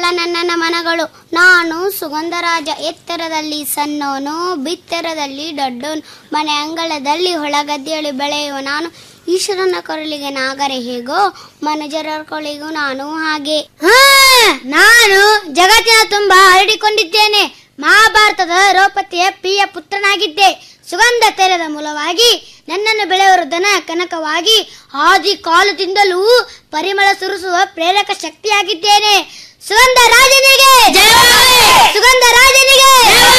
ನನ್ನ ಮನಗಳು ನಾನು ಸುಗಂಧರಾಜ ಎತ್ತರದಲ್ಲಿ ಸಣ್ಣವನು ಬಿತ್ತರದಲ್ಲಿ ದೊಡ್ಡವನು ಮನೆ ಅಂಗಳದಲ್ಲಿ ಹೊಳಗದ್ದೆಯಲ್ಲಿ ಬೆಳೆಯುವ ನಾನು ಈಶ್ವರನ ಕೊರಳಿಗೆ ನಾಗರೆ ಹೇಗೋ ಮನುಜರ ಕೊರಳಿಗೂ ನಾನು ಹಾಗೆ ನಾನು ಜಗತ್ತಿನ ತುಂಬಾ ಹರಡಿಕೊಂಡಿದ್ದೇನೆ ಮಹಾಭಾರತದ ದ್ರೌಪದಿಯ ಪ್ರಿಯ ಪುತ್ರನಾಗಿದ್ದೆ ಸುಗಂಧ ತೈಲದ ಮೂಲವಾಗಿ ನನ್ನನ್ನು ಬೆಳೆಯುವ ದನ ಕನಕವಾಗಿ ಆದಿ ಕಾಲದಿಂದಲೂ ಪರಿಮಳ ಸುರಿಸುವ ಪ್ರೇರಕ ಶಕ್ತಿಯಾಗಿದ್ದೇನೆ ಸುಗಂಧ ರಾಜನಿಗೆ ಸುಗಂಧ ರಾಜನಿಗೆ